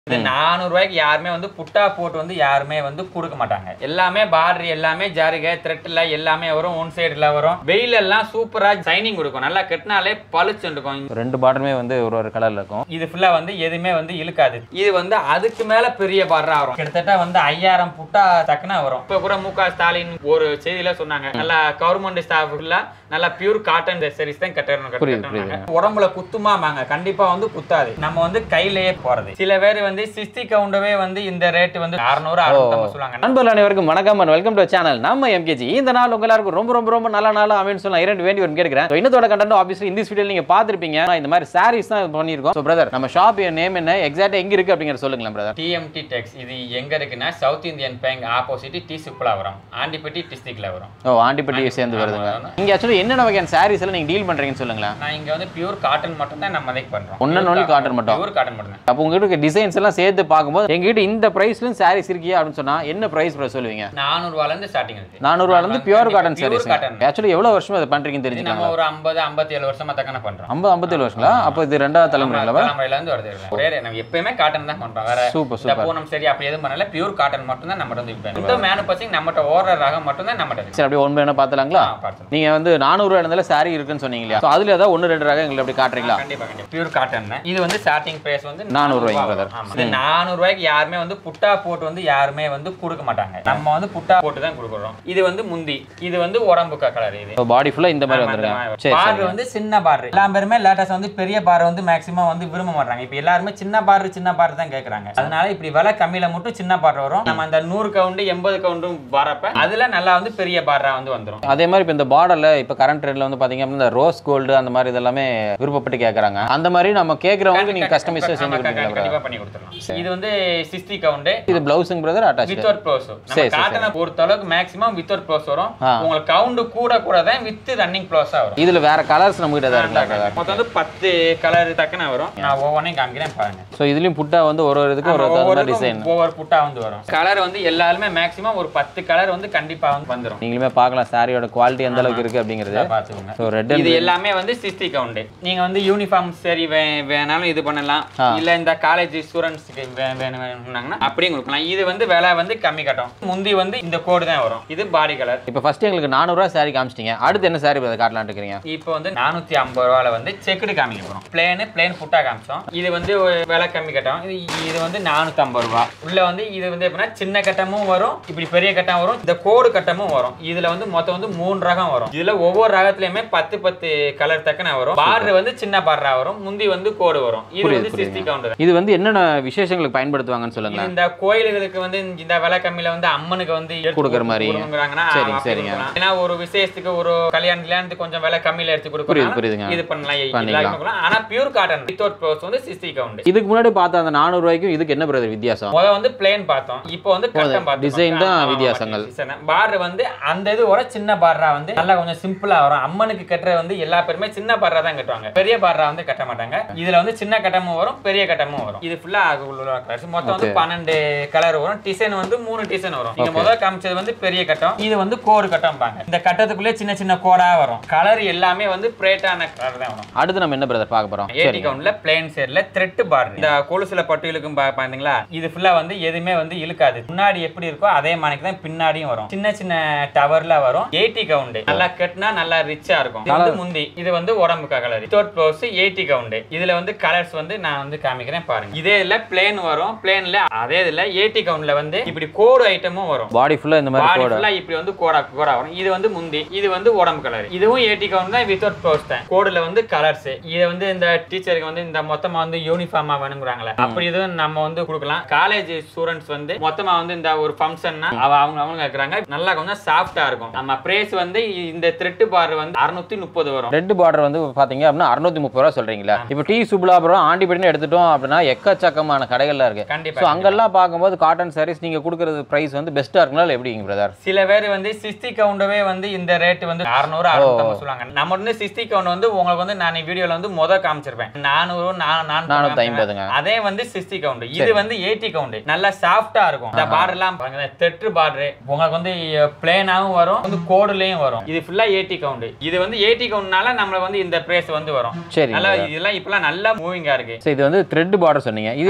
இது நானூறு ரூபாய்க்கு யாருமே வந்து புட்டா போட்டு வந்து யாருமே வந்து கொடுக்க மாட்டாங்க எல்லாமே பார்டர் எல்லாமே ஜருகை த்ரெட்ல எல்லாமே வரும் ஒன் சைடுல வரும் வெயில் எல்லாம் சூப்பரா சைனிங் கொடுக்கும் நல்லா கட்டினாலே பளிச்சுன்னு இருக்கும் ரெண்டு பார்டருமே வந்து ஒரு ஒரு கலர்ல இருக்கும் இது ஃபுல்லா வந்து எதுவுமே வந்து இழுக்காது இது வந்து அதுக்கு மேல பெரிய பார்டரா வரும் கிட்டத்தட்ட வந்து ஐயாயிரம் புட்டா தக்கனா வரும் இப்ப கூட மு க ஸ்டாலின் ஒரு செய்தியில சொன்னாங்க நல்லா கவர்மெண்ட் ஸ்டாஃப் ஃபுல்லா நல்லா பியூர் காட்டன் சரிஸ் தான் கட்டணும் புரியுது, கட்டணும் உடம்புல குத்துமாமாங்க கண்டிப்பா வந்து குத்தாது நம்ம வந்து கையிலேயே போறது சில பேர் வந்து சிஸ்டி கவுண்டவே வந்து இந்த ரேட் வந்து அறுநூறு அறுநூத்தம்பது சொல்லுவாங்க நண்பர்கள் அனைவருக்கும் வணக்கம் அண்ட் வெல்கம் டு சேனல் நம்ம எம்கேஜி இந்த நாள் உங்க எல்லாருக்கும் ரொம்ப ரொம்ப ரொம்ப நல்ல நாள் அமைன்னு சொல்லலாம் இரண்டு வேண்டி ஒரு கேட்கிறேன் So, இன்னத்தோட கண்டென்ட் ஆப்வியஸ்லி இந்த வீடியோ நீங்க பார்த்திருப்பீங்க ஆனா, இந்த மாதிரி சாரீஸ் தான் பண்ணியிருக்கோம் ஸோ பிரதர் நம்ம ஷாப் நேம் என்ன எக்ஸாக்ட் எங்க இருக்கு அப்படிங்கிற சொல்லுங்களேன் பிரதர் டிஎம்டி டெக்ஸ் இது எங்க இருக்குன்னா south Indian bank opposite T Subbulavaram Andipatti டிஸ்ட்ரிக்ட்ல வரும் ஓ ஆண்டிப்பட்டி சேர்ந்து வருதுங்க இங்க ஆக்சுவலி என்னென்ன வகையான சாரீஸ் எல்லாம் நீங்க டீல் பண்றீங்கன்னு சொல்லுங்களேன் நான் இங்க வந்து பியூர் காட்டன் மட்டும் தான் நம்ம மேக் பண்றோம் ஒன்னு ஒன்லி காட்டன் மட்டும் பியூர் காட்டன் மட்டும் தான் அப்போ உங்ககிட்ட டிசைன்ஸ் எல்லாம் சேர்த்து பார்க்கும்போது எங்ககிட்ட இந்த பிரைஸ்லயும் சாரீஸ் இருக்கியா அப்படின்னு சொன்னா என்ன பிரைஸ் ப்ரோ சொல்லுவீங்க நானூறு ரூபாயில இருந்து ஸ்டார்டிங் இருக்கு நானூறுவால இருந்து pure cotton Pure sarees cotton. Actually எவ்வளவு வருஷமா இதை பண்றீங்கன்னு இது தெரிஞ்சுக்கலாம் நம்ம ஒரு ஐம்பது ஐம்பத்தி ஏழு வருஷமா தக்கன பண்றோம் ஐம்பது ஐம்பத்தேழு வருஷங்களா அப்போ இது ரெண்டாவது தலைமுறைங்களா தலைமுறையில இருந்து வருது ஒரே நம்ம எப்பயுமே காட்டன் தான் பண்றோம் வேற சூப்பர் இந்த சூப்பர் பூனம் சரி அப்படி எதுவும் பண்ணல பியூர் காட்டன் மட்டும் தான் நம்மகிட்ட வந்து இப்போ இந்த மேனுபேக்சரிங் நம்மகிட்ட ஓடுற ரகம் மட்டும் தான் நம்மகிட்ட இருக்கு சரி அப்படியே ஒன்று வேணா பார்த்துலாங்களா ஆ, பார்த்துக்கலாம். நீங்க வந்து நானூறு இடத்துல சாரி இருக்குன்னு சொன்னீங்க இல்லையா So, அதுல ஏதாவது ஒன்று ரெண்டு ரகம் எங்களுக்கு அப்படி காட்டுறீங்களா கண்டிப்பா கண்டிப்பா பியூர் காட்டன் தான் இது வந்து ஸ்டார்டிங் பிரைஸ் வந்து 400 ரூபாய்ங்க ரூபாய் brother. வரும். ஆமா. இது 400 ரூபாய்க்கு யாருமே வந்து புட்டா போட்டு வந்து யாருமே வந்து கொடுக்க மாட்டாங்க நம்ம வந்து புட்டா போட்டு தான் கொடுக்குறோம் இது வந்து முந்தி இது வந்து உடம்பு கலர் இது பாடி ஃபுல்லா இந்த மாதிரி வந்துருங்க சரி பார்டர் சரி வந்து சின்ன பார்டர் எல்லா பேருமே லேட்டஸ்ட் வந்து பெரிய பார்டர் வந்து மேக்ஸிமம் வந்து விரும்ப மாட்டாங்க இப்போ எல்லாருமே சின்ன பார்டர் சின்ன பார்டர் தான் கேக்குறாங்க அதனால இப்படி விலை கம்மியில மட்டும் சின்ன பார்டர் வரும் நம்ம அந்த நூறு கவுண்ட் எண்பது கவுண்டும் வரப்ப அதுல நல்லா வந்து பெரிய பார்டரா வந்து வந்துரும் அதே மாதிரி இப்போ இந்த பார்டர்ல இப்போ கரண்ட் ரேட்ல வந்து பாத்தீங்க அப்படின்னா இந்த ரோஸ் கோல்டு அந்த மாதிரி இதெல்லாமே விருப்பப்பட்டு கேட்கறாங்க அந்த மாதிரி நம்ம கேட்கறவங்களுக்கு நீங்க கஸ்டமைஸ் செஞ்சு ஆமா, கொடுப்பீங்களா brother? கண்டிப்பா பண்ணி கொடுத்துடலாம் இது வந்து சிக்ஸ்டி கவுண்ட் இது பிளவுஸுங்க பிரதர் அட்டாச் வித்தவுட் ப்ளவுஸ் நம்ம சரி, காட்டனை பொறுத்த அளவுக்கு மேக்ஸிமம் வித்தவுட் ப்ளவுஸ் வரும் ஆ. உங்களுக்கு கவுண்ட் கூட கூட தான் வித் ரன்னிங் ப்ளவுஸா வரும் இதுல வேற கலர்ஸ் நம்ம கிட்ட தான் இருக்குல்ல brother? மொத்தம் வந்து பத்து கலர் தக்கன வரும் நான் ஒவ்வொன்றையும் காமிக்கிறேன் பாருங்க ஸோ இதுலயும் புட்டா வந்து ஒரு ஒரு இதுக்கு ஒரு ஆமா, தகுந்த ஒவ்வொருக்கும் டிசைன் ஒவ்வொரு புட்டா வந்து வரும் கலர் வந்து எல்லாருமே மேக்ஸிமம் ஒரு பத்து கலர் வந்து கண்டிப்பா வந்து வந்துரும் நீங்களுமே பார்க்கலாம் சாரியோட குவாலிட்டி எந்த அளவுக்கு இருக்கு அப்படிங்கிறது இதை பாத்துக்கோங்க ஸோ ரெட் இது எல்லாமே வந்து சிக்ஸ்டி கவுண்ட் நீங்க வந்து யூனிஃபார்ம் சரி வே- வேணாலும் இது பண்ணலாம் ஆ. இல்ல இந்த காலேஜ் ஸ்டூடெண்ட்ஸ்க்கு வேணும் வேணும்னாங்கன்னா அப்படியும் கொடுக்கலாம் இது வந்து விலை வந்து கம்மி கட்டும் முந்தி வந்து இந்த கோடு தான் வரும் இது பாடி கலர் இப்போ ஃபர்ஸ்ட் எங்களுக்கு நானூறுரூவா சாரி காமிச்சிட்டீங்க அடுத்து என்ன சாரி பிரதர் காட்டலாம்னு இருக்கிறீங்க இப்போ வந்து நானூத்தி ஐம்பது ரூபால வந்து செக்குடு காமிக்க போறோம் பிளேனு பிளேன் புட்டா காமிச்சோம் இது வந்து ஒரு விலை கம்மி கட்டம் இது இது வந்து நானூத்தி ஐம்பது ரூபா உள்ள வந்து இது வந்து எப்படின்னா சின்ன கட்டமும் வரும் இப்படி பெரிய கட்டம் வரும் இந்த கோடு கட்டமும் வரும் இதுல வந்து மொத்தம் வந்து மூணு ரகம் வரும் இதுல ஒவ்வொரு ரகத்துலயுமே பத்து பத்து கலர் தக்கன வரும் பார்டர் வந்து சின்ன பார்டரா வரும் முந்தி வந்து கோடு வரும் இது புரியுது, வந்து சிக்ஸ்டி கவுண்டர் இது வந்து என்னென்ன விசேஷங்களுக்கு பயன்படுத்துவாங்கன்னு சொல்லுங்களேன் இந்த கோயில்களுக்கு வந்து இந்த விலை கம்மியில வந்து அம்மனுக்கு வந்து எடுத்து கொடுக்குற மாதிரி. கொடுக்குறாங்கன்னா சரிங்க, அப்படி சரிங்க. கொடுக்கலாம். ஏன்னா ஒரு விசேஷத்துக்கு ஒரு கல்யாணம் கல்யாணத்துக்கு கொஞ்சம் விலை கம்மியில எடுத்து புரியுது, கொடுக்கலாம் புரியுதுங்க. இது பண்ணலாம் இது பண்ணிக்கலாம். எல்லாமே பண்ணலாம். ஆனா பியூர் காட்டன் வித்தவுட் ப்ளவுஸ் வந்து சிக்ஸ்டி கவுண்ட் இதுக்கு முன்னாடி பார்த்த அந்த நானூறு ரூபாய்க்கும் இதுக்கு என்ன பிரதர் வித்தியாசம் முத வந்து பிளேன் பார்த்தோம் இப்போ வந்து கட்டம் பார்த்தோம் design தான் வித்தியாசங்கள். பார்டர் வந்து அந்த இது ஒரு சின்ன பார்டரா வந்து நல்லா கொஞ்சம் சிம்பிளா வரும் அம்மனுக்கு கட்டுற வந்து எல்லா பேருமே சின்ன பார்டரா தான் கட்டுவாங்க பெரிய பார்டரா வந்து கட்ட மாட்டாங்க இதுல வந்து சின்ன கட்டமும் வரும் பெரிய கட்டமும் வரும் இது ஃபுல்லா உள்ள கலர்ஸ் மொத்தம் வந்து பன்னெண்டு கலர் வரும் டிசைன் வந்து மூணு டிசைன் வரும் நீங்க முதல்ல காமிச்சது வந்து பெரிய கட்டம் இது வந்து கோடு கட்டம் பாங்க இந்த கட்டத்துக்குள்ளே சின்ன சின்ன கோடா வரும் கலர் எல்லாமே வந்து பிரேட்டான கலர் தான் வரும் அடுத்து நம்ம என்ன பிரதர் பார்க்க போறோம் ஏடி கவுண்ட்ல பிளேன் சைடுல த்ரெட் பார் இந்த கொலுசுல பட்டு இழுக்கும் பா- பாத்தீங்களா இது ஃபுல்லா வந்து எதுவுமே வந்து இழுக்காது முன்னாடி எப்படி இருக்கோ அதே மாதிரி தான் பின்னாடியும் வரும் சின்ன சின்ன டவர்ல வரும் எயிட்டி கவுண்ட் நல்லா கட்டினா நல்லா ரிச்சா இருக்கும் இது வந்து முந்தி இது வந்து உடம்பு colour without blouse eighty count இதுல வந்து கலர்ஸ் வந்து நான் வந்து காமிக்கிறேன் பாருங்க இதே இதுல பிளேன் வரும் பிளேன்ல அதே இதுல எயிட்டி கவுண்ட்ல வந்து இப்படி கோடு ஐட்டமும் வரும் பாடி ஃபுல்லா இந்த மாதிரி பாடி கோட ஃபுல்லா இப்படி வந்து கோடா கோடா வரும் இது வந்து முந்தி இது வந்து உடம்பு கலர் இதுவும் ஏடி கவுண்ட் தான் வித்தவுட் ப்ளவுஸ் தான் கோடுல வந்து கலர்ஸ் இதை வந்து இந்த டீச்சருக்கு வந்து இந்த மொத்தமா வந்து யூனிஃபார்மா வேணுங்கிறாங்களே அப்படி இதுவும் நம்ம வந்து கொடுக்கலாம் காலேஜ் ஸ்டூடெண்ட்ஸ் வந்து மொத்தமா வந்து இந்த ஒரு ஃபங்க்ஷன்னா அவ அவங்க அவங்க கேக்குறாங்க நல்லா கொஞ்சம் சாஃப்டா இருக்கும் நம்ம பிரேஸ் வந்து இந்த த்ரெட் பார் வந்து அறுநூத்தி முப்பது வரும் ரெட் பார்டர் வந்து பாத்தீங்க அப்படின்னா அறுநூத்தி முப்பது ரூபா சொல்றீங்களா இப்போ டி சுப்லாபுரம் ஆண்டிப்பட்டினு எடுத்துட்டோம் அப்படின்னா எக்கச்சக்கமான கடைகள்லாம் இருக்கு கண்டிப்பா ஸோ அங்கெல்லாம் பார்க்கும்போது காட்டன் சாரீஸ் நீங்க கொடுக்கறது பிரைஸ் வந்து பெஸ்ட்டா இருக்குங்களா இல்லை எப்படிங்க பிரதர் சில பேர் வந்து சிக்ஸ்டி கவுண்டவே வந்து இந்த ரேட் வந்து அறுநூறு அறுநூத்தம்பது சொல்லுவாங்க நம்ம வந்து சிக்ஸ்டி கவுண்ட் வந்து உங்களுக்கு வந்து நான் வீடியோல வந்து முத காமிச்சிருப்பேன் நானூறு நான் நானூத்தி ஐம்பதுங்க. அதே வந்து சிக்ஸ்டி கவுண்ட் இது வந்து எயிட்டி கவுண்ட் நல்லா சாஃப்டா இருக்கும் இந்த பார்டர் எல்லாம் பாருங்க தெற்று பார்டர் உங்களுக்கு வந்து பிளேனாவும் வரும் வந்து கோடுலயும் வரும் இது ஃபுல்லா எயிட்டி கவுண்ட் இது வந்து எயிட்டி கவுண்ட்னால நம்மளுக்கு வந்து இந்த பிரைஸ் வந்து வரும் சரி நல்லா இதெல்லாம் இப்பெல்லாம் நல்லா மூவிங்கா இருக்கு ஸோ இது வந்து த்ரெட் பார்டர் சொன்னீங்க இது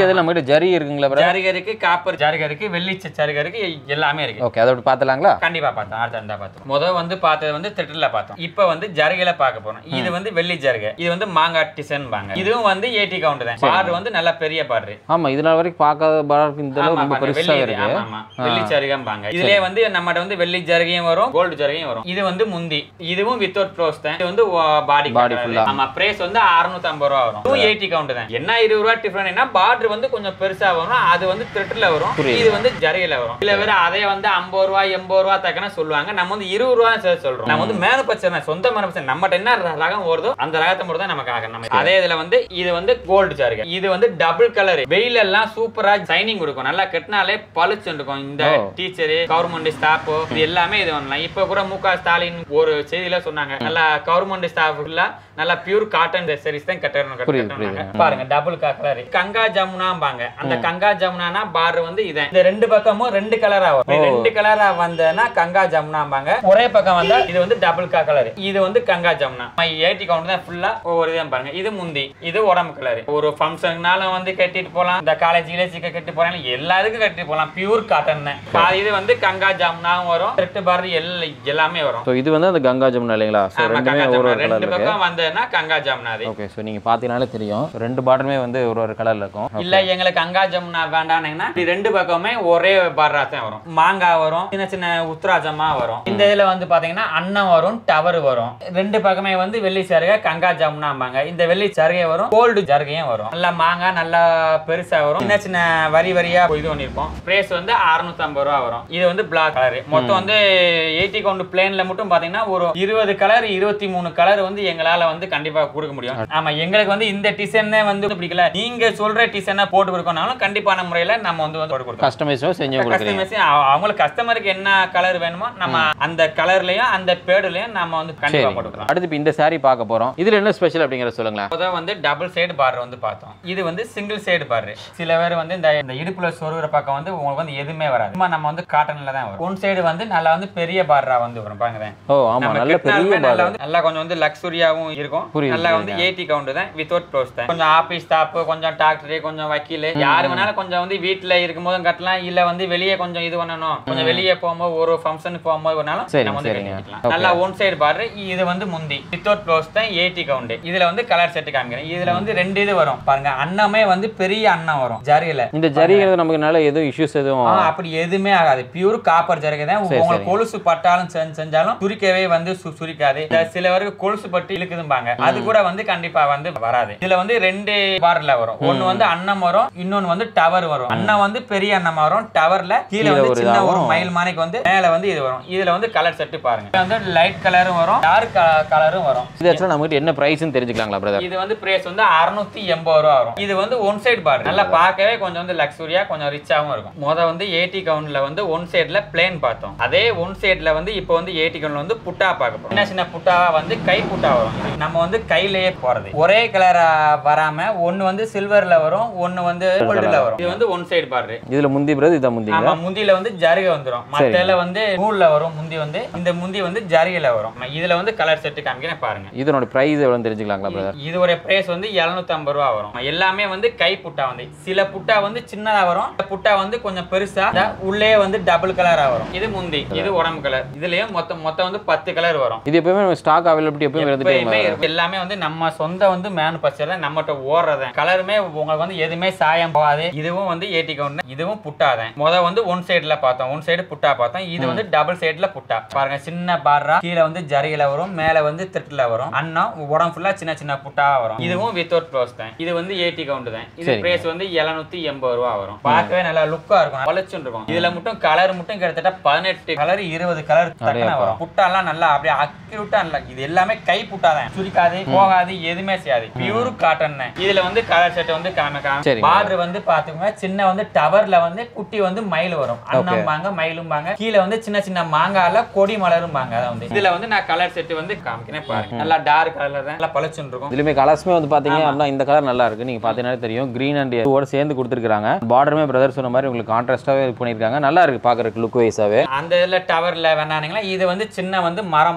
மீதி அதில் நம்ம கிட்ட ஜரி இருக்குங்களா பிரதர் ஜரிகை இருக்கு காப்பர் ஜரிகை இருக்கு வெள்ளி ச- ஜரிகை இருக்கு எல்லாமே இருக்கு ஓகே அதோட பார்த்துலாங்களா கண்டிப்பா பார்த்தோம் அடுத்த இருந்தா பார்த்தோம் முத வந்து பார்த்தது வந்து திட்டில பார்த்தோம் இப்போ வந்து ஜருகையில பார்க்க போறோம் இது வந்து வெள்ளி ஜருகை இது வந்து மாங்காய் டிசன் பாங்க இதுவும் வந்து ஏடி கவுண்ட் தான் பார்டர் வந்து நல்ல பெரிய பார்டர் ஆமா இது நாள் வரைக்கும் பார்க்காத பாருக்கு இந்த அளவு ரொம்ப பெருசா இருக்கு ஆமா ஆமா வெள்ளி ஜருகம்பாங்க இதுலயே வந்து நம்மகிட்ட வந்து வெள்ளி ஜருகையும் வரும் கோல்டு ஜருகையும் வரும் இது வந்து முந்தி இதுவும் வித்தவுட் க்ளோஸ் தான் இது வந்து பாடி Body full ஆ. ஆமா பிரைஸ் வந்து 650 ரூபா வரும் இதுவும் எயிட்டி கவுண்ட் தான் என்ன இருபது ரூபா டிஃபரெண்ட் என்ன பார்டர் வந்து கொஞ்சம் பெருசா வரும் அது வந்து த்ரெட்ல வரும் புரியுது. இது வந்து ஜரிகையில வரும் சில பேர் அதே வந்து ஐம்பது ரூபா எண்பது ரூபா தக்கன சொல்லுவாங்க நம்ம வந்து இருபது ரூபா சேர்த்து சொல்றோம் நம்ம வந்து மேனுபேக்சர் சொந்த மேனுபேக்சர் நம்மகிட்ட என்ன ர- ரகம் வருதோ அந்த ரகத்தை மட்டும் தான் நமக்கு ஆகும் நம்ம அதே இதுல வந்து இது வந்து கோல்டு ஜருகை இது வந்து டபுள் கலர் வெயில் எல்லாம் சூப்பரா சைனிங் கொடுக்கும் நல்லா கட்டினாலே பளிச்சுன்னு இருக்கும் இந்த ஓ. டீச்சரு கவர்மெண்ட் ஸ்டாஃப் இது எல்லாமே இது பண்ணலாம் இப்ப கூட மு க ஸ்டாலின் ஒரு செய்தியில சொன்னாங்க நல்லா கவர்மெண்ட் ஸ்டாஃப் நல்லா பியூர் காட்டன் சரிஸ் தான் கட்டணும் புரியுது, கட்டணும் புரியுது. பாருங்க டபுள் கலர் கங்கா ஜமுனாம்பாங்க அந்த கங்கா ஜமுனானா பார்டர் வந்து இதான் இந்த ரெண்டு பக்கமும் ரெண்டு கலரா வரும் இது ரெண்டு கலரா வந்ததுன்னா கங்கா ஜமுனாம்பாங்க ஒரே பக்கம் வந்தா இது வந்து டபுள் கா கலர் இது வந்து கங்கா ஜமுனா ஏடி கவுண்ட் தான் ஃபுல்லா ஒவ்வொரு இதான் பாருங்க இது முந்தி இது உடம்பு கலர் ஒரு ஃபங்க்ஷன்னாலும் வந்து கட்டிட்டு போலாம் இந்த காலேஜ் கிளேஜுக்கு கட்டி போறாங்க எல்லாருக்கும் கட்டி போலாம் பியூர் காட்டன் தான் பாதி இது வந்து கங்கா ஜமுனாவும் வரும் ரெட்டு பார் எல்லாமே வரும் ஸோ இது வந்து அந்த கங்கா ஜமுனா இல்லைங்களா ஸோ ஆமா, ரெண்டுமே கங்கா ஒரு ஜமுனா ஒரு ரெண்டு கலர் இருக்கு பக்கம் வந்ததுன்னா கங்கா ஜமுனா அது ஓகே ஸோ நீங்க பார்த்தீங்கனாலே தெரியும் ரெண்டு பாட்டருமே வந்து ஒரு ஒரு கலர்ல இருக்கும் இல்ல எங்களுக்கு அங்கா ஜமுனா வேண்டானீங்கன்னா இப்படி ரெண்டு பக்கமே ஒரே பார்டரா தான் வரும் மாங்காய் வரும் சின்ன சின்ன உத்ராஜமா வரும் இந்த இதுல வந்து பாத்தீங்கன்னா அன்னம் வரும் டவர் வரும் ரெண்டு பக்கமே வந்து வெள்ளி சருகை கங்கா ஜமுனாம்பாங்க இந்த வெள்ளி சருகை வரும் கோல்டு சருகையும் வரும் நல்லா மாங்காய் நல்லா பெருசா வரும் சின்ன சின்ன வரி வரியா இது பண்ணிருப்போம் பிரைஸ் வந்து 650 ரூபா வரும் இது வந்து பிளாக் கலர் மொத்தம் வந்து எயிட்டி கவுண்ட் பிளேன்ல மட்டும் பாத்தீங்கன்னா ஒரு இருபது கலர் இருபத்தி மூணு கலர் வந்து எங்களால வந்து கண்டிப்பா கொடுக்க முடியும் ஆமா எங்களுக்கு வந்து இந்த டிசைனே வந்து பிடிக்கல நீங்க சொல்ற டிசைனை போட்டு கொடுக்கணும்னாலும் கண்டிப்பான முறையில நம்ம வந்து வந்து போட்டு கொடுக்கணும் கஸ்டமைஸும் செஞ்சு கொடுக்குறீங்க கஸ்டமைஸ் அவங்களுக்கு கஸ்டமருக்கு என்ன கலர் வேணுமோ நம்ம அந்த கலர்லயும் அந்த பேடுலயும் நம்ம வந்து கண்டிப்பா சரி போட்டுக்கலாம் அடுத்து இப்போ இந்த saree பார்க்க போறோம் இதுல என்ன ஸ்பெஷல் அப்படிங்கறத சொல்லுங்களேன் அப்போதான் வந்து டபுள் சைடு பார்டர் வந்து பார்த்தோம் இது வந்து சிங்கிள் சைடு பார்டர் சில பேர் வந்து இந்த இந்த இடுப்புல சொருகிற பக்கம் வந்து உங்களுக்கு வந்து எதுவுமே வராது சும்மா நம்ம வந்து காட்டன்ல தான் வரும் ஒன் சைடு வந்து நல்லா வந்து பெரிய பார்டரா வந்து வரும் பாருங்க ஓ ஆமா நம்ம நல்ல பெரிய கட்டினாலுமே நல்லா பார்டர் வந்து நல்லா கொஞ்சம் வந்து லக்ஸுரியாவும் இருக்கும் புரியுது, நல்லா வந்து எயிட்டி கவுண்ட் தான் வித்தவுட் க்ளோஸ் தான் கொஞ்சம் ஆபீஸ் ஸ்டாப் கொஞ்சம் டாக்டர் கொஞ்சம் வக்கீல் யாரு வேணாலும் கொஞ்சம் வந்து வீட்டுல இருக்கும்போதும் கட்டலாம் இல்ல வந்து வெளியே கொஞ்சம் இது பண்ணணும் கொஞ்சம் வெளியே போகும்போது ஒரு ஃபங்க்ஷனுக்கு போகும்போது வேணாலும் சரிங்க, நம்ம வந்து சரிங்க. கட்டிக்கலாம் நல்லா ஒன் சைடு பாரு இது வந்து முந்தி வித்தவுட் க்ளோஸ் தான் எயிட்டி கவுண்ட் இதுல வந்து கலர் செட் காமிக்கிறேன் இதுல வந்து ரெண்டு இது வரும் பாருங்க அன்னமே வந்து பெரிய அன்னம் வரும் ஜரியில இந்த ஜரிங்கிறது நமக்கு நல்ல எதுவும் இஷ்யூஸ் எதுவும் ஆ, அப்படி எதுவுமே ஆகாது பியூர் காப்பர் ஜரிகை தான் சரி, உங்களுக்கு சரி. கொலுசு பட்டாலும் செஞ்சு- செஞ்சாலும் சுரிக்கவே வந்து சு- சுரிக்காது இந்த சில பேருக்கு கொலுசு பட்டு இழுக்குதும்பாங்க அது கூட வந்து கண்டிப்பா வந்து வராது இதுல வந்து ரெண்டு பார்ல வரும் ஒன்னு வந்து அன்னம் வரும் இன்னொன்னு வந்து டவர் வரும் அன்னம் வந்து பெரிய அன்னம் வரும் டவர்ல கீழே கீழே வந்து ஒரு சின்ன ஒரு இதாகும். மயில் மானிக்கு வந்து மேல வந்து இது வரும் இதுல வந்து கலர் செட்டு பாருங்க இதுல வந்து லைட் கலரும் வரும் டார்க் கலரும் வரும் இது ஆக்சுவலாக நம்மகிட்ட என்ன ப்ரைஸ்னு தெரிஞ்சுக்கலாங்களா பிரதர் இது வந்து பிரைஸ் வந்து 680 எண்பது ரூபா வரும் இது வந்து ஒன் சைடு பார் நல்லா பார்க்கவே கொஞ்சம் வந்து லக்ஸுரியா கொஞ்சம் ரிச்சாவும் இருக்கும் முத வந்து ஏடி கவுண்ட்ல வந்து ஒன் சைடுல பிளேன் பார்த்தோம் அதே ஒன் சைடுல வந்து இப்போ வந்து ஏடி கவுண்ட்ல வந்து புட்டா பார்க்க போறோம் சின்ன சின்ன புட்டாவா வந்து கை புட்டா வரும் இது நம்ம வந்து கையிலேயே போறது ஒரே கலரா வராம ஒன்னு வந்து சில்வர்ல வரும் ஒன்னு வந்து கோல்டுல வரும் இது வந்து ஒன் சைடு பாரு இதுல முந்தி பிரதர் இதான் முந்திங்க ஆமா முந்தியில வந்து ஜரிகை வந்துரும் மத்தல வந்து நூல்ல வரும் முந்தி வந்து இந்த முந்தி வந்து ஜரிகையில வரும் இதுல வந்து கலர் செட்டு காமிக்கிறேன் பாருங்க இதனோட ப்ரைஸ் எவ்வளோன்னு தெரிஞ்சுக்கலாங்களா பிரதர் இதோட பிரைஸ் வந்து 750 ரூபா வரும் எல்லாமே வந்து கை புட்டா வந்து சில புட்டா வந்து சின்னதா வரும் சில புட்டா வந்து கொஞ்சம் பெருசா இந்த உள்ளே வந்து டபுள் கலரா வரும் இது முந்தி இது உடம்பு கலர் இதுலயும் மொத்தம் மொத்தம் வந்து பத்து கலர் வரும் இது எப்பவுமே ஸ்டாக் அவைலபிலிட்டி எப்பவுமே இருந்துட்டே எப்பயுமே இருக்கும். எல்லாமே வந்து நம்ம சொந்த வந்து மேனுபேக்சர் தான் நம்மகிட்ட ஓடுறதன் கலருமே உங்களுக்கு வந்து எதுவுமே சாயம் போகாது இதுவும் வந்து ஏடி கவுண்ட் இதுவும் புட்டாதான் முத வந்து ஒன் சைடுல பார்த்தோம் ஒன் சைடு புட்டா பார்த்தோம் இது வந்து டபுள் சைடுல புட்டா பாருங்க சின்ன பார்ரா கீழே வந்து ஜரியில வரும் மேல வந்து திட்டுல வரும் அன்னம் உடம்பு ஃபுல்லா சின்ன சின்ன புட்டா வரும் இதுவும் வித்தவுட் க்ளோஸ் தான் இது வந்து ஏடி கவுண்ட் தான் இது சரிங்க. பிரைஸ் வந்து 780 எண்பது ரூபா வரும் பார்க்கவே நல்லா லுக்கா இருக்கும் பளிச்சுன்னு இருக்கும் இதுல மட்டும் கலர் மட்டும் கிட்டத்தட்ட பதினெட்டு கலர் இருபது கலர் தக்கன அடேயப்பா. வரும் புட்டாலாம் நல்லா அப்படியே அக்யூட்டா இல்ல இது எல்லாமே கை புட்டா தான் சுரிக்காது போகாது எதுவுமே செய்யாது பியூர் காட்டன் தான் இதுல வந்து கலர் செட் வந்து காம சரிங்க. பார்டர் வந்து பாத்துக்கோங்க சின்ன வந்து டவர்ல வந்து குட்டி வந்து மயில் வரும் அன்னம்பாங்க மயிலும்பாங்க கீழே வந்து சின்ன சின்ன மாங்கால கொடி மலரும்பாங்க அதான் வந்து இதுல வந்து நான் கலர் செட் வந்து காமிக்கிறேன் பாருங்க நல்லா டார்க் கலர்ல தான் நல்லா பளிச்சுன்னு இருக்கும் இதுலயுமே கலர்ஸ்மே வந்து பாத்தீங்க அப்படின்னா இந்த கலர் நல்லா இருக்கு நீங்க பாத்தீங்கன்னா தெரியும் கிரீன் அண்ட் ஓட சேர்ந்து கொடுத்துருக்காங்க பார்டருமே பிரதர் சொன்ன மாதிரி உங்களுக்கு கான்ட்ராஸ்டாவே இது பண்ணிருக்காங்க நல்லா இருக்கு பாக்குறதுக்கு லுக் வைஸாவே அந்த இதுல டவர்ல வேணானீங்களா இது வந்து சின்ன வந்து மரம் மாணிக்கு வரும்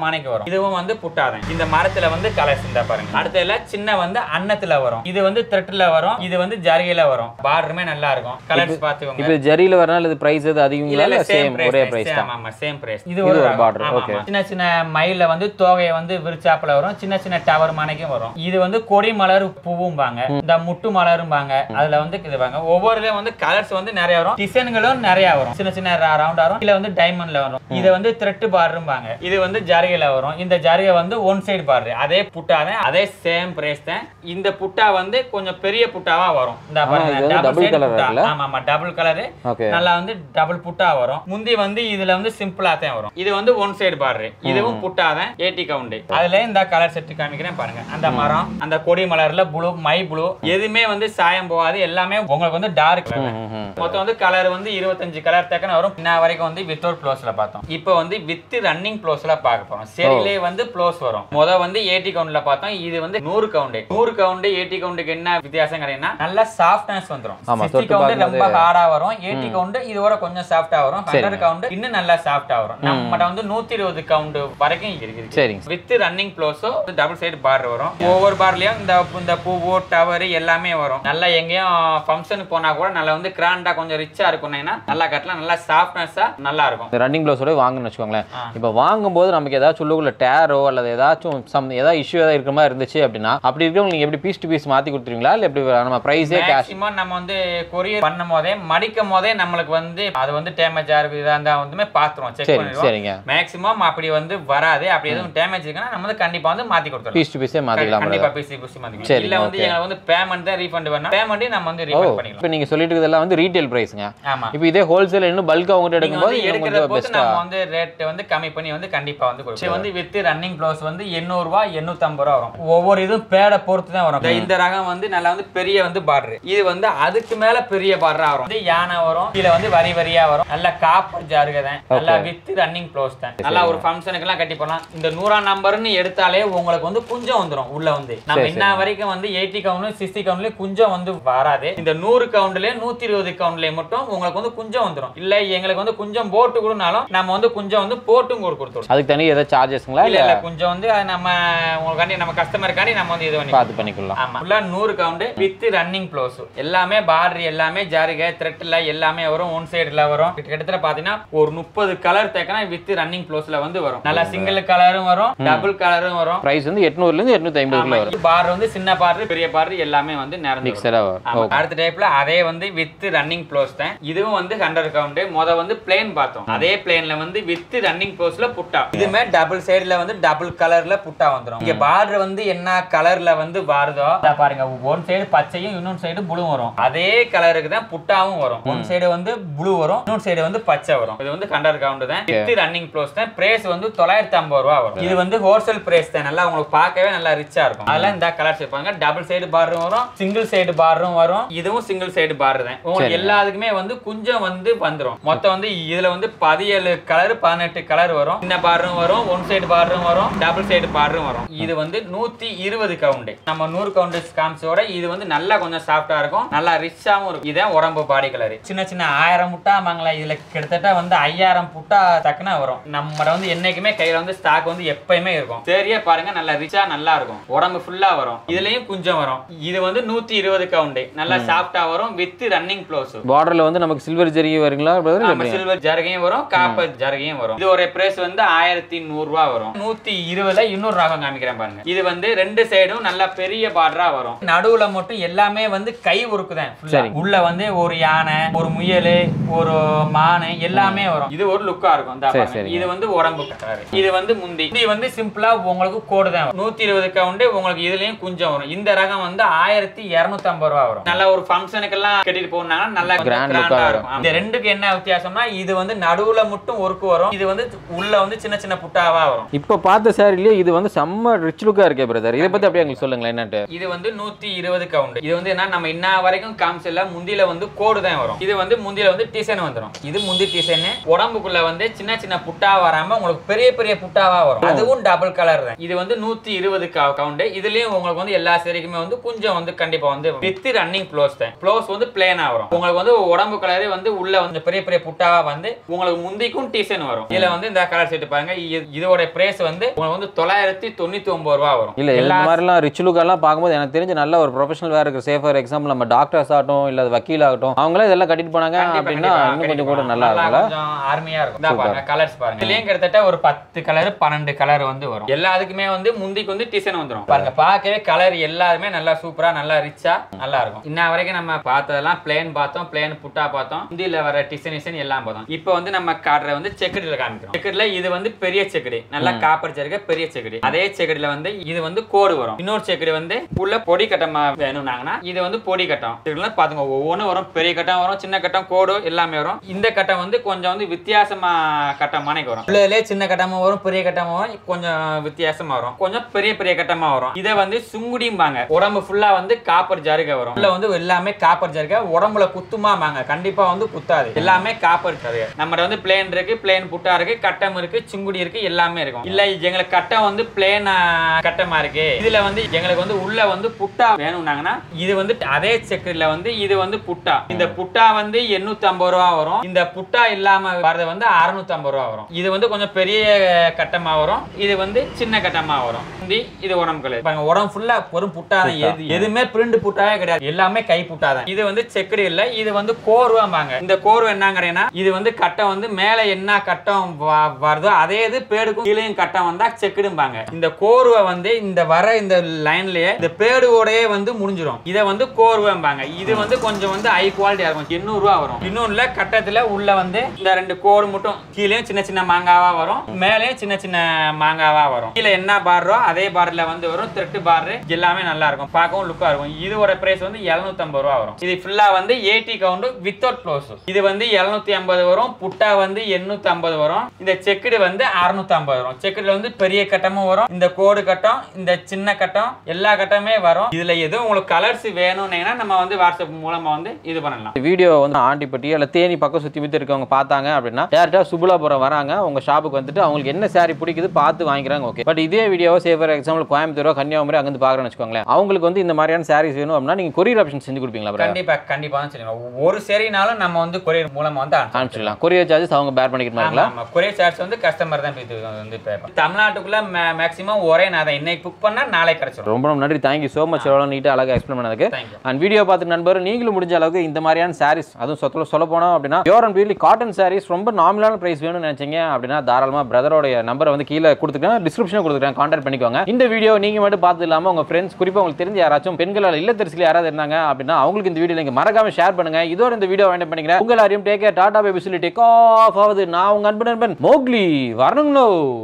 வரும் இதுவும் வந்து புட்டாதான் இந்த மரத்துல வந்து கலர்ஸ் இருந்தா பாருங்க அடுத்ததுல சின்ன வந்து அன்னத்துல வரும் இது வந்து த்ரெட்ல வரும் இது வந்து ஜரிகையில வரும் பார்டருமே நல்லா இருக்கும் கலர்ஸ் பாத்துக்கோங்க இப்போ ஜரியில வரனால இது பிரைஸ் எது அதிகங்களா இல்ல இல்ல இல்ல சேம் சேம் ஒரே பிரைஸ் பிரைஸ் தான் ஆமா ஆமா சேம் பிரைஸ் இது இது ஒரு ஒரு ரகம். border, ஆமா, okay. ஆமா. சின்ன சின்ன மயில வந்து தோகையை வந்து விரிச்சாப்புல வரும் சின்ன சின்ன டவர் மனைக்கும் வரும் இது வந்து கொடி மலர் பூவும்பாங்க இந்த முட்டு மலரும்பாங்க அதுல வந்து இது வாங்க ஒவ்வொருலயும் வந்து கலர்ஸ் வந்து நிறைய வரும் டிசைன்களும் நிறைய வரும் சின்ன சின்ன ரவுண்டா வரும் இதுல வந்து டைமண்ட்ல வரும் இது வந்து த்ரெட் பார்ரும்பாங்க இது வந்து ஜரிகையில வரும் இந்த ஜரிகை வந்து ஒன் சைடு பாரு அதே புட்டா தான் அதே சேம் பிரைஸ் தான் இந்த புட்டா வந்து கொஞ்சம் பெரிய புட்டாவா வரும் இந்த ஆ, இது வந்து double colour இருக்குல்ல? ஆமா ஆமா டபுள் கலரு ஓகே நல்லா வந்து டபுள் புட்டா வரும் முந்தி வந்து இதுல வந்து சிம்பிளா தான் வரும் இது வந்து ஒன் சைடு பார்டர் இதுவும் புட்டா தான் ஏடி கவுண்ட் அதுல இந்த கலர் செட் காமிக்கிறேன் பாருங்க அந்த மரம் அந்த கொடி மலர்ல ப்ளூ மை ப்ளூ எதுவுமே வந்து சாயம் போகாது எல்லாமே உங்களுக்கு வந்து டார்க் மொத்தம் வந்து கலர் வந்து இருபத்தஞ்சு கலர் தக்கன வரும் இன்ன வரைக்கும் வந்து வித்தவுட் ப்ளோஸ்ல பார்த்தோம் இப்போ வந்து வித் ரன்னிங் ப்ளோஸ்ல பார்க்க போறோம் சரிலே வந்து ப்ளோஸ் வரும் முத வந்து ஏடி கவுண்ட்ல பார்த்தோம் இது வந்து நூறு கவுண்ட் நூறு கவுண்ட் ஏடி கவுண்டுக்கு என்ன வித்தியாசம் கிடையாதுன்னா நல்ல சாஃப்ட்னஸ் வந்துரும் ஆமா, சிக்ஸ்டி தொட்டு கவுண்ட் பார்க்கும்போது- ரொம்ப ஹார்டா வரும் எயிட்டி கவுண்ட் இதோட கொஞ்சம் சாஃப்டா வரும் ஹண்ட்ரட் கவுண்ட் இன்னும் நல்லா சாஃப்டா வரும் நம்மகிட்ட வந்து நூத்தி இருபது கவுண்ட் வரைக்கும் இருக்குது சரிங்க வித் ரன்னிங் ப்ளோஸோ டபுள் சைடு பார் வரும் ஒவ்வொரு பார்லயும் இந்த இந்த பூவோ டவர் எல்லாமே வரும் நல்லா எங்கேயும் ஃபங்க்ஷனுக்கு போனா கூட நல்லா வந்து கிராண்டா கொஞ்சம் ரிச்சா இருக்கும்னா நல்லா கட்டலாம் நல்லா சாஃப்ட்னஸா நல்லா இருக்கும் இந்த ரன்னிங் ப்ளவுஸோட வாங்கணும்னு வச்சுக்கோங்களேன் ஆ. இப்போ வாங்கும்போது நமக்கு ஏதாச்சும் உள்ளுக்குள்ள டேரோ அல்லது ஏதாச்சும் சம் ஏதாவது இஷ்யூ ஏதாவது இருக்கிற மாதிரி இருந்துச்சு அப்படின்னா அப்படி இருக்கவங்க நீங்க எப்படி பீஸ் டு பீஸ் மாத்தி கொடுத்துருவீங்களா இல்லை எப்படி நம்ம ப்ரைஸே கேஷ் மேக்ஸிமம் நம்ம வந்து கொரியர் பண்ணும் போதே மடிக்கும் போதே நம்மளுக்கு வந்து அது வந்து டேமேஜ் ஆகுது இதா இருந்தா வந்துமே பாத்துருவோம் செக் சரி பண்ணிடுவோம் சரிங்க மேக்ஸிமம் அப்படி வந்து வராது அப்படி எதுவும் டேமேஜ் இருக்குன்னா நம்ம வந்து கண்டிப்பா வந்து மாத்தி கொடுத்துருவோம் பீஸ் டு பீஸே மாத்திக்கலாம் கண்டிப்பா பிசி பிசி மாத்திக்கலாம் சரிங்க, இல்ல வந்து okay. எங்களுக்கு வந்து பேமெண்ட் தான் ரீஃபண்ட் வேணும் பேமெண்ட்டையும் நம்ம வந்து ஓ ரீஃபண்ட் பண்ணிக்கலாம் இப்போ நீங்க சொல்லிட்டு இருக்கிறதெல்லாம் வந்து ரீட்டைல் ப்ரைஸுங்க ஆமா இப்போ இதே ஹோல்சேல் இன்னும் பல்கா உங்ககிட்ட நீங்க எடுக்கும்போது வந்து இன்னும் எடுக்கிறத கொஞ்சம் பொறுத்து பெஸ்ட்டா நம்ம வந்து ரேட் வந்து கம்மி பண்ணி வந்து கண்டிப்பா வந்து கொடுப்போம் இது வந்து வித் ரன்னிங் ப்ளவுஸ் வந்து 800 ரூபாய் 850 ரூபா வரும் ஒவ்வொரு இதுவும் பேட பொறுத்து தான் வரும் இந்த- இந்த ரகம் வந்து நல்லா வந்து பெரிய வந்து பார்டர் இது வந்து அதுக்கு மேல பெரிய பார்டரா வரும் இது யானை வரும் இதுல வந்து வரி வரியா வரும் நல்ல காப்பர் ஜாருக தான் நல்லா வித் ரன்னிங் ப்ளவுஸ் தான் நல்லா ஒரு ஃபங்க்ஷனுக்கு எல்லாம் கட்டி போலாம் இந்த நூறாம் நம்பர்னு எடுத்தாலே உங்களுக்கு வந்து குஞ்சம் வந்துரும் உள்ள வந்து நம்ம இன்ன வரைக்கும் வந்து எயிட்டி கவுண்ட் சிக்ஸ்டி கவுண்ட்லயும் குஞ்சம் வந்து வராது இந்த நூறு கவுண்ட்லயே நூத்தி இருபது கவுண்ட்லயே மட்டும் உங்களுக்கு வந்து குஞ்சம் வந்துரும் இல்ல எங்களுக்கு வந்து குஞ்சம் போட்டு கொடுனாலும் நம்ம வந்து குஞ்சம் வந்து போட்டும் கூட கொடுத்துருவோம் அதுக்கு தனி ஏதாவது சார்ஜஸ்ங்களா இல்ல இல்லை இல்ல குஞ்சம் வந்து அது நம்ம உங்களுக்காண்டி நம்ம கஸ்டமருக்காண்டி நம்ம வந்து இது பண்ணி பார்த்து பண்ணிக்கலாம் ஆமா ஃபுல்லா நூறு கவுண்ட் வித் ரன்னிங் க்ளோஸ் எல்லாமே பார்டர் எல்லாமே ஜாரிகை த்ரெட்ல எல்லாமே வரும் ஒன் சைடுல வரும் கிட்டத்தட்ட பாத்தீங்கன்னா ஒரு முப்பது கலர் தேக்கனா வித் ரன்னிங் க்ளோஸ்ல வந்து வரும் நல்லா சிங்கிள் கலரும் வரும் டபுள் கலரும் வரும் ப்ரைஸ் வந்து எட்நூறுலேருந்து எட்நூத்தி ஐம்பதுக்குள்ள வரும் பார்டர் வந்து சின்ன பார்டர் பெரிய பார்டர் எல்லாமே வந்து நிறந்து மிக்சராக வரும் ஆமா. அடுத்த டைப்ல அதே வந்து வித் ரன்னிங் க்ளோஸ் தான் இதுவும் வந்து ஹண்ட்ரட் கவுண்ட் முத வந்து பிளேன் பார்த்தோம் அதே பிளேன்ல வந்து வித் ரன்னிங் க்ளோஸ்ல புட்டா இதுமே டபுள் சைடுல வந்து டபுள் கலர்ல புட்டா வந்துரும் இங்க பார்டர் வந்து என்ன கலர்ல வந்து வருதோ இதா பாருங்க ஒன் சைடு பச்சையும் இன்னொரு சைடு ப்ளூ வரும் அதே கலருக்கு தான் புட்டாவும் வரும் ஒன் சைடு வந்து ப்ளூ வரும் இன்னொரு சைடு வந்து பச்சை வரும் இது வந்து ஹண்ட்ரட் கவுண்ட் தான் வித் ரன்னிங் க்ளோஸ் தான் பிரைஸ் வந்து தொள்ளாயிரத்தி ஐம்பது ரூபா வரும் இது வந்து ஹோல்சேல் பிரைஸ் தான் நல்லா உங்களுக்கு பார்க்கவே நல்லா ரிச்சா இருக்கும் அதெல்லாம் இந்த கலர்ஸ் இருப்பாங்க டபுள் சைடு பார்டரும் வரும் சிங்கிள் சைடு பார்டரும் வரும் இதுவும் சிங்கிள் சைடு பார்டர் தான் உங்களுக்கு எல்லாத்துக்குமே வந்து குஞ்சம் வந்து வந்துரும் மொத்தம் வந்து இதுல வந்து பதினேழு கலர் பதினெட்டு கலர் வரும் சின்ன பார்டரும் வரும் ஒன் சைடு பார்டரும் வரும் டபுள் சைடு பார்டரும் வரும் இது வந்து நூத்தி இருபது கவுண்ட் நம்ம நூறு கவுண்ட் காமிச்சோட இது வந்து நல்லா கொஞ்சம் சாஃப்டா இருக்கும் நல்லா ரிச்சாவும் இருக்கும் இதான் உடம்பு பாடி கலர் சின்ன சின்ன ஆயிரம் முட்டா வாங்கல இதுல கிட்டத்தட்ட வந்து ஐயாயிரம் புட்டா தக்குனா வரும் நம்ம வந்து என்னைக்குமே கையில வந்து ஸ்டாக் வந்து எப்பயுமே இருக்கும் சரியா பாருங்க நல்லா ரிச்சா நல்லா இருக்கும் உடம்பு ஃபுல்லா வரும் இதுலயும் குஞ்சம் வரும் இது வந்து நூத்தி இருபது கவுண்ட் நல்லா சாஃப்டா வரும் வித் ரன்னிங் க்ளோஸ் பார்டரில் வந்து நமக்கு சில்வர் ஜெரிகை வருங்களா பிரதர் ஆமா சில்வர் ஜருகையும் வரும் காப்பர் ஜருகையும் வரும் இது ஒரு பிரைஸ் வந்து ஆயிரத்தி நூறு ரூபா வரும் நூத்தி இருபதுல இன்னொரு ரகம் காமிக்கிறேன் பாருங்க இது வந்து ரெண்டு சைடும் நல்லா பெரிய பார்டரா வரும் நடுவுல மட்டும் எல்லாமே வந்து கை உருக்குதான் full ஆ. உள்ள வந்து ஒரு யானை ஒரு முயல் ஒரு மானு எல்லாமே வரும் இது ஒரு லுக்கா இருக்கும் இந்தா சரி, பாருங்க. சரிங்க. இது வந்து உடம்பு கலர் இது வந்து முந்தி இது வந்து சிம்பிளா உங்களுக்கு கோடு தான் வரும். நூத்தி இருபது கவுண்ட் உங்களுக்கு இதுலயும் குஞ்சம் வரும் இந்த ரகம் வந்து ஆயிரத்தி இருநூத்தி ஐம்பது ரூபா வரும் நல்ல ஒரு ஃபங்க்ஷனுக்கு எல்லாம் கட்டிட்டு போனாங்கன்னா நல்லா Grand கிராண்டா look-ஆ இருக்கும் இந்த ரெண்டுக்கு என்ன வித்தியாசம்னா இது வந்து நடுவுல மட்டும் ஒர்க்கு வரும் இது வந்து உள்ள வந்து சின்ன சின்ன புட்டாவா வரும் இப்போ பார்த்த சாரிலேயே இது வந்து செம்ம ரிச் லுக்காக இருக்கே பிரதர் இதை பற்றி அப்படியே எங்களுக்கு சொல்லுங்களேன் என்னன்ட்டு இது வந்து நூத்தி இருபது கவுண்ட் இது வந்து என்ன நம்ம இன்ன வரைக்கும் காமிச்சல முந்தில வந்து கோடு தான் வரும் இது வந்து முந்தில வந்து டிசைன் வந்துரும் இது முந்தி டிசைன் உடம்புக்குள்ள வந்து சின்ன சின்ன புட்டா வராம உங்களுக்கு பெரிய பெரிய புட்டாவா வரும் அதுவும் டபுள் கலர் தான் இது வந்து நூத்தி இருபது கவுண்ட் இதுலயும் உங்களுக்கு வந்து எல்லா சேரிக்குமே வந்து கொஞ்சம் வந்து கண்டிப்பா வந்து வித் ரன்னிங் ப்ளோஸ் தான் ப்ளோஸ் வந்து பிளேனா வரும் உங்களுக்கு வந்து உடம்பு கலரே வந்து உள்ள வந்து பெரிய பெரிய புட்டாவா வந்து உங்களுக்கு முந்திக்கும் டிசைன் வரும் இதுல வந்து இந்த கலர் செட் பாருங்க இது- இதோட பிரைஸ் வந்து உங்களுக்கு வந்து தொள்ளாயிரத்தி தொண்ணூத்தி ஒன்பது ரூபா வரும் இல்ல இந்த மாதிரிலாம் ரிச் லுக்கெல்லாம் பார்க்கும்போது எனக்கு தெரிஞ்சு நல்ல ஒரு ப்ரொஃபஷனல் வேற இருக்கு சேஃப் ஃபார் எக்ஸாம்பிள் நம்ம டாக்டர்ஸ் ஆகட்டும் இல்ல வக்கீல் ஆகட்டும் அவங்களே இதெல்லாம் கட்டிட்டு போனாங்க கண்டிப்பா, அப்படின்னா கண்டிப்பா, இன்னும் கொஞ்சம் கூட கண்டிப்பா. நல்லா இருக்கும்ல கொஞ்சம் அருமையா இருக்கும் இந்தா பாருங்க கலர்ஸ் பாருங்க இதுலயும் கிட்டத்தட்ட ஒரு பத்து கலர் பன்னெண்டு கலர் வந்து வரும் எல்லாத்துக்குமே வந்து முந்திக்கு வந்து டிசைன் வந்துரும் பாருங்க பார்க்கவே கலர் எல்லாருமே நல்லா சூப்பரா நல்லா ரிச்சா நல்லா இருக்கும் இன்ன வரைக்கும் நம்ம பார்த்ததெல்லாம் பிளேன் பார்த்தோம் பிளேன் புட்டா பார்த்தோம் முந்தியில வர டிசைன் டிசைன் எல்லாம் பார்த்தோம் இப்போ வந்து நம்ம காட்டுற வந்து செக்கடில காமிக்கிறோம் செக்கடில இது வந்து பெரிய செக்கடி நல்லா காப்பர் சேர்க்க பெரிய செக்கடி அதே செக்கடில வந்து இது வந்து கோடு வரும் இன்னொரு செக்கடி வந்து உள்ள பொடி கட்டமா வேணும்னாங்கன்னா இது வந்து பொடி கட்டம் இதுல பாத்துங்க ஒவ்வொன்றும் வரும் பெரிய கட்டம் வரும் சின்ன கட்டம் கோடு எல்லாமே வரும் இந்த கட்டம் வந்து கொஞ்சம் வந்து வித்தியாசமா கட்டம் மானைக்கு வரும் உள்ளதுலே சின்ன கட்டமும் வரும் பெரிய கட்டமும் வரும் கொஞ்சம் வித்தியாசமா வரும் கொஞ்சம் பெரிய பெரிய கட்டமா வரும் இதை வந்து சுங்குடிம்பாங்க உடம்பு ஃபுல்லா வந்து காப்பர் ஜருகை வரும் உள்ள வந்து எல்லாமே காப்பர் ஜருகை உடம்புல குத்துமாமாங்க கண்டிப்பா வந்து குத்தாது எல்லாமே காப்பர் ஜருகை நம்மகிட்ட வந்து பிளேன் இருக்கு பிளேன் புட்டா இருக்கு கட்டம் இருக்கு சுங்குடி இருக்கு எல்லாமே இருக்கும் இல்ல எங்களுக்கு கட்டம் வந்து பிளேன் கட்டமா இருக்கு இதுல வந்து எங்களுக்கு வந்து உள்ள வந்து புட்டா வேணும்னாங்கன்னா இது வந்து அதே செக்கர்ல வந்து இது வந்து புட்டா இந்த புட்டா வந்து 850 ரூபா வரும் இந்த புட்டா இல்லாம வரது வந்து 650 ரூபா வரும் இது வந்து கொஞ்சம் பெரிய கட்டமா வரும் இது வந்து சின்ன கட்டமா வரும் இந்த இது உடம்பு கலர் பாருங்க உடம்பு ஃபுல்லா வெறும் புட்டா தான் எது எதுவுமே பிரிண்ட் புட்டாவே கிடையாது எல்லாமே கை புட்டா தான் இது வந்து செக்கடி இல்ல இது வந்து கோர்வாம்பாங்க இந்த கோர்வை என்னங்கிறேன்னா இது வந்து கட்டம் வந்து மேல என்ன கட்டம் வ- வருதோ அதே இது பேடுக்கும் கீழேயும் கட்டம் வந்தா செக்குடும்பாங்க இந்த கோர்வை வந்து இந்த வர இந்த லைன்லயே இந்த பேடுவோடயே வந்து முடிஞ்சிரும் இதை வந்து கோர்வைம்பாங்க இது வந்து கொஞ்சம் வந்து ஹை குவாலிட்டியா இருக்கும் எண்ணூறு ரூபா வரும் இன்னொன்னுல கட்டத்துல உள்ள வந்து இந்த ரெண்டு கோடு மட்டும் கீழேயும் சின்ன சின்ன மாங்காவா வரும் மேலேயும் சின்ன சின்ன மாங்காவா வரும் கீழே என்ன பார்றோ அதே பார்ல வந்து வரும் த்ரெட்டு பார் எல்லாமே நல்லா இருக்கும் பார்க்கவும் லுக்கா இருக்கும் இதோட பிரைஸ் வந்து 750 ரூபா வரும் இது ஃபுல்லா வந்து ஏடி கவுண்ட் வித்தவுட் க்ளோஸ் இது வந்து 750 வரும் புட்டா வந்து 850 வரும் இந்த செக்குடு வந்து 650 வரும் செக்குடுல வந்து பெரிய கட்டமும் வரும் இந்த கோடு கட்டம் இந்த சின்ன கட்டம் எல்லா கட்டமே வரும் இதுல எதுவும் உங்களுக்கு கலர்ஸ் வேணும்னீங்கன்னா நம்ம வந்து வாட்ஸ்அப் மூலமா வந்து இது பண்ணலாம் வீடியோ வந்து ஆண்டிப்பட்டி இல்ல தேனி பக்கம் சுத்தி முத்தி இருக்கவங்க பார்த்தாங்க அப்படின்னா டேரக்டா சுபலாபுரம் வராங்க உங்க ஷாப்புக்கு வந்துட்டு அவங்களுக்கு என்ன saree பிடிக்குது பார்த்து வாங்கிக்கிறாங்க ஓகே பட் இதே வீடியோவை சே ஃபார் எக்ஸாம்பிள் கோயம்புத்தூரோ கன்னியாகுமரி அங்கிருந்து பார்க்குறேன்னு வச்சுக்கோங்களேன் அவங்களுக்கு வந்து இந்த மாதிரியான sarees வேணும் அப்படின்னா நீங்க கொரியர் ஆப்ஷன் செஞ்சு கொடுப்பீங்களா brother? கண்டிப்பா கண்டிப்பா சொல்லுங்க ஒரு சரினாலும் நம்ம வந்து கொரியர் மூலமா வந்து அனுப்பலாம். அனுப்பிச்சிடலாம் கொரியர் சார்ஜஸ் அவங்க பேர் பண்ணிக்கிட்டு ஆமா, ஆமா. கொரியர் சார்ஜ் வந்து கஸ்டமர் தான் இது வந்து pay பண்ணணும். தமிழ்நாட்டுக்குள்ள மேக்ஸிமம் ஒரே நான் தான் இன்னைக்கு புக் பண்ணா நாளைக்கு கிடைச்சிடும் ரொம்ப ரொம்ப நன்றி தேங்க்யூ ஸோ மச் எவ்வளோ நீட்டாக அழகாக எக்ஸ்பிளைன் பண்ணதுக்கு தேங்க்யூ அண்ட் வீடியோ பார்த்து நண்பர் நீங்களும் முடிஞ்ச அளவுக்கு இந்த மாதிரியான சாரீஸ் அதுவும் சொத்துல சொல்ல போனோம் அப்படின்னா pure and purely cotton sarees ரொம்ப நார்மலான பிரைஸ் வேணும்னு நினைச்சீங்க அப்படின்னா தாராளமாக பிரதரோடைய நம்பரை வந்து கீழே கொடுத்துருக்கேன் டிஸ்கிரிப்ஷனில் கொடுத்துருக்கேன் கான்டாக்ட் பண்ணிக்கோங்க இந்த வீடியோ நீங்க மட்டும் பார்த்து இல்லாமல் உங்க ஃப்ரெண்ட்ஸ் குறிப்பாக உங்களுக்கு தெரிஞ்ச யாராச்சும் பெண்களால் இல்லத்தரசியில் யாராவது இருந்தாங்க அப்படின்னா அவங்களுக்கு இந்த வீடியோ நீங்க மறக்காம ஷேர் பண்ணுங்க இதோட இந்த வீடியோ வாங்க பண்ணிக்கிறேன் உங்கள் யாரையும் டேக் கேர் டாடா பேபி சொல்லி டேக் ஆஃப் ஆகுது நான் உங்க அன்பு நண்பன் மோக்லி வரணுங்களோ